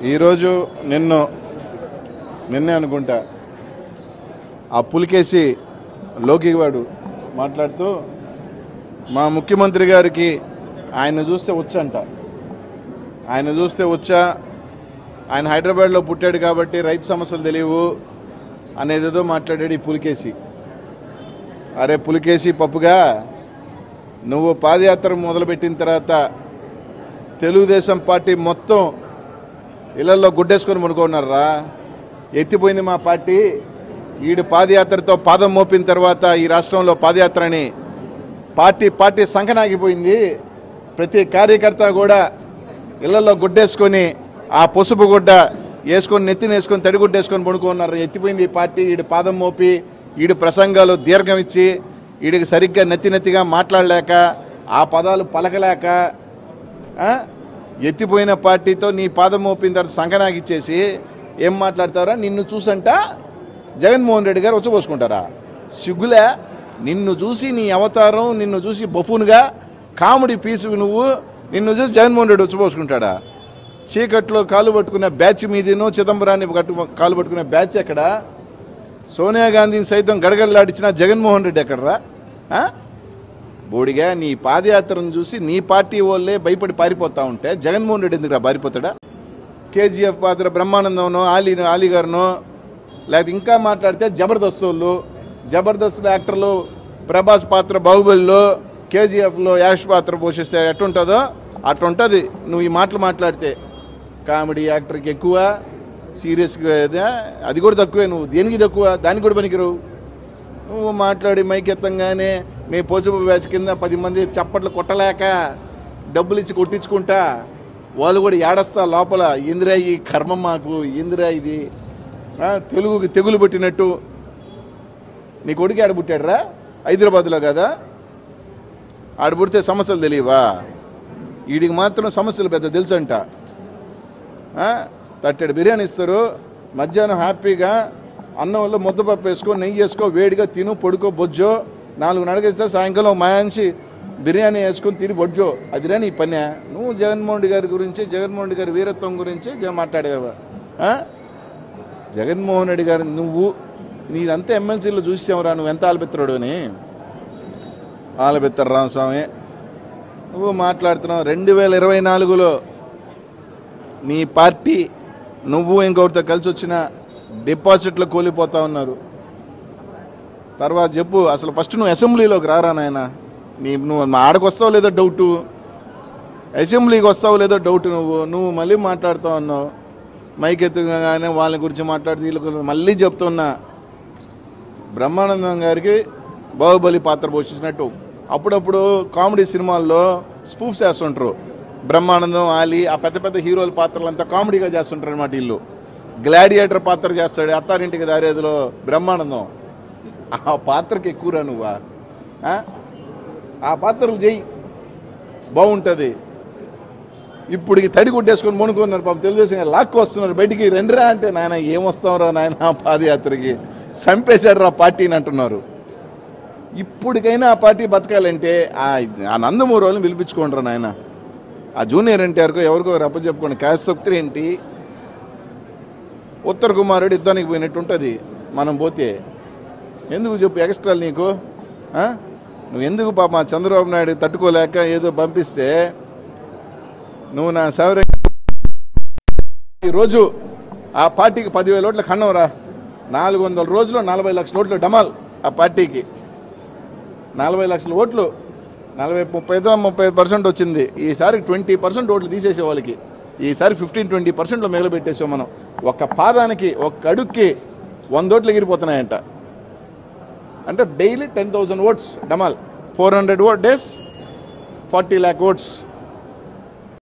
ఈరోజు నిన్ను నిన్నే అనుకుంటా ఆ పులికేసి లోకివాడు మాట్లాడుతూ మా ముఖ్యమంత్రి గారికి ఆయన చూస్తే వచ్చంట ఆయన చూస్తే వచ్చా ఆయన హైదరాబాద్లో పుట్టాడు కాబట్టి రైతు సమస్యలు తెలియవు అనేదేదో మాట్లాడాడు ఈ పులికేసి అరే పులికేసి పప్పుగా నువ్వు పాదయాత్ర మొదలుపెట్టిన తర్వాత తెలుగుదేశం పార్టీ మొత్తం ఇళ్లలో గుడ్డేసుకొని పడుకున్నారా ఎత్తిపోయింది మా పార్టీ ఈడు పాదయాత్రతో పాదం మోపిన తర్వాత ఈ రాష్ట్రంలో పాదయాత్రని పార్టీ పార్టీ సంకనాగిపోయింది ప్రతి కార్యకర్త కూడా ఇళ్లలో గుడ్డేసుకొని ఆ పసుపు గుడ్డ వేసుకొని నెత్తిన వేసుకొని తడిగుడ్డ వేసుకొని పడుకున్నారు ఎత్తిపోయింది ఈ పార్టీ ఈడు పాదం మోపి ఈడు ప్రసంగాలు దీర్ఘం ఇచ్చి ఈడికి సరిగ్గా నెత్తి నెత్తిగా మాట్లాడలేక ఆ పదాలు పలకలేక ఆ? ఎత్తిపోయిన పార్టీతో నీ పాదం మోపిన తర్వాత సంకనాగిచ్చేసి ఏం మాట్లాడతారా నిన్ను చూసంట జగన్మోహన్ రెడ్డి గారు వచ్చి సిగ్గులే నిన్ను చూసి నీ అవతారం నిన్ను చూసి బఫూన్గా కామెడీ పీసు నువ్వు నిన్ను చూసి జగన్మోహన్ రెడ్డి వచ్చిపోసుకుంటాడా చీకట్లో కాలు పట్టుకునే బ్యాచ్ మీదనో చిదంబరాన్ని కట్టు కాలు పట్టుకునే బ్యాచ్ ఎక్కడ సోనియా గాంధీని సైతం గడగడలాడించిన జగన్మోహన్ రెడ్డి ఎక్కడరా ఆ? బోడిగా నీ పాదయాత్రను చూసి నీ పార్టీ వాళ్ళే భయపడి పారిపోతా ఉంటే జగన్మోహన్ రెడ్డి ఎందుకురా పారిపోతాడా కేజీఎఫ్ పాత్ర బ్రహ్మానందంనో ఆలీ ఆలీ గారినో లేకపోతే ఇంకా మాట్లాడితే జబర్దస్త్ వాళ్ళు జబర్దస్త్ యాక్టర్లు ప్రభాస్ పాత్ర బాహుబలిలో కేజీఎఫ్లో యాష్ పాత్ర పోషిస్తే ఎట్టుంటుందో అట్టుంటుంది నువ్వు ఈ మాటలు మాట్లాడితే కామెడీ యాక్టర్కి ఎక్కువ సీరియస్గా ఏదా? అది కూడా తక్కువే నువ్వు దేనికి తక్కువ దానికి కూడా పనికిరావు నువ్వు మాట్లాడి మైక్ ఎత్తంగానే మీ పసుపు బ్యాచ్ కింద పది మంది చప్పట్లు కొట్టలేక డబ్బులు ఇచ్చి కొట్టించుకుంటా వాళ్ళు కూడా ఏడస్తా లోపల ఇందిరా ఈ కర్మ మాకు ఇందిరా ఇది ఆ, తెలుగుకి తెగులు పెట్టినట్టు నీ కొడుకు ఆడ పుట్టాడురా హైదరాబాద్లో కదా ఆడ పుడితే సమస్యలు తెలియవా వీడికి మాత్రం సమస్యలు పెద్ద తెలుసంట ఆ, తట్టెడు బిర్యానీ ఇస్తారు మధ్యాహ్నం హ్యాపీగా అన్నంలో ముద్దపప్పు వేసుకో నెయ్యి వేసుకో వేడిగా తిను పడుకో బొజ్జో నాలుగు నడగిస్తే సాయంకాలం మాయాంచి బిర్యానీ వేసుకొని తిని బొజ్జో అదిరా నీ పని నువ్వు జగన్మోహన్ రెడ్డి గారి గురించి జగన్మోహన్ రెడ్డి గారి వీరత్వం గురించి జ- మాట్లాడేవా ఆ? జగన్మోహన్ రెడ్డి గారు నువ్వు నీదంతా ఎమ్మెల్సీలో చూసావురా నువ్వు ఎంత ఆలబెత్తరాడు అని ఆలబెత్తరు రామస్వామి నువ్వు మాట్లాడుతున్నావు రెండు వేల ఇరవై నాలుగులో నీ పార్టీ నువ్వు ఇంకొకరితో కలిసి వచ్చిన డిపాజిట్లు కూలిపోతా ఉన్నారు తర్వాత చెప్పు అసలు ఫస్ట్ నువ్వు అసెంబ్లీలోకి రారా నాయన నీ నువ్వు మా ఆడకు వస్తావు లేదో డౌటు అసెంబ్లీకి వస్తావు లేదో డౌట్ నువ్వు నువ్వు మళ్ళీ మాట్లాడుతూ ఉన్నావు మైక్ ఎత్తుగానే వాళ్ళ గురించి మాట్లాడి వీళ్ళ గురించి మళ్ళీ చెప్తున్నా బ్రహ్మానందం గారికి బాహుబలి పాత్ర పోషించినట్టు అప్పుడప్పుడు కామెడీ సినిమాల్లో స్పూఫ్ చేస్తుంటారు బ్రహ్మానందం ఆలి ఆ పెద్ద పెద్ద హీరోల పాత్రలంతా కామెడీగా చేస్తుంటారు అనమాట వీళ్ళు గ్లాడియేటర్ పాత్ర చేస్తాడు అత్తారింటికి దారేదిలో బ్రహ్మానందం ఆ పాత్రకి ఎక్కువరా నువ్వా ఆ? ఆ పాత్రలు చెయ్యి బాగుంటుంది ఇప్పుడు ఈ తడి కొట్టేసుకొని మొనుకున్నారు పాపం తెలుగుదేశం లాక్కు వస్తున్నారు బయటికి రెండురా అంటే నాయన ఏమొస్తాంరా నాయన పాదయాత్రకి చంపేశాడు రా పార్టీని అంటున్నారు ఇప్పటికైనా ఆ పార్టీ బతకాలంటే ఆ ఆ నందమూరి వాళ్ళని పిలిపించుకోండి రా నాయన ఆ జూనియర్ ఎన్టీఆర్కో ఎవరికో రప్ప చెప్పుకోండి కాశక్తి ఏంటి ఉత్తర కుమారుడు యుద్ధానికి పోయినట్టు ఉంటుంది మనం పోతే ఎందుకు చెప్పు ఎక్స్ట్రా నీకు ఆ? నువ్వు ఎందుకు పాప మా చంద్రబాబు నాయుడు తట్టుకోలేక ఏదో పంపిస్తే నువ్వు నా సౌర ఈరోజు ఆ పార్టీకి పదివేల ఓట్ల ఖండం రా నాలుగు వందల రోజులు నలభై లక్షల ఓట్లు డమాల్ ఆ పార్టీకి నలభై లక్షల ఓట్లు నలభై ముప్పై ఐదు ముప్పై ఐదు పర్సెంట్ వచ్చింది ఈసారి ట్వంటీ పర్సెంట్ ఓట్లు తీసేసే వాళ్ళకి ఈసారి ఫిఫ్టీన్ ట్వంటీ పర్సెంట్లో మిగలబెట్టేసాం మనం ఒక్క పాదానికి ఒక్క అడుక్కి వంద ఓట్లు ఎగిరిపోతున్నాయంట అంటే డైలీ టెన్ థౌసండ్ ఓట్స్ డమాల్ four hundred vote days forty lakh oats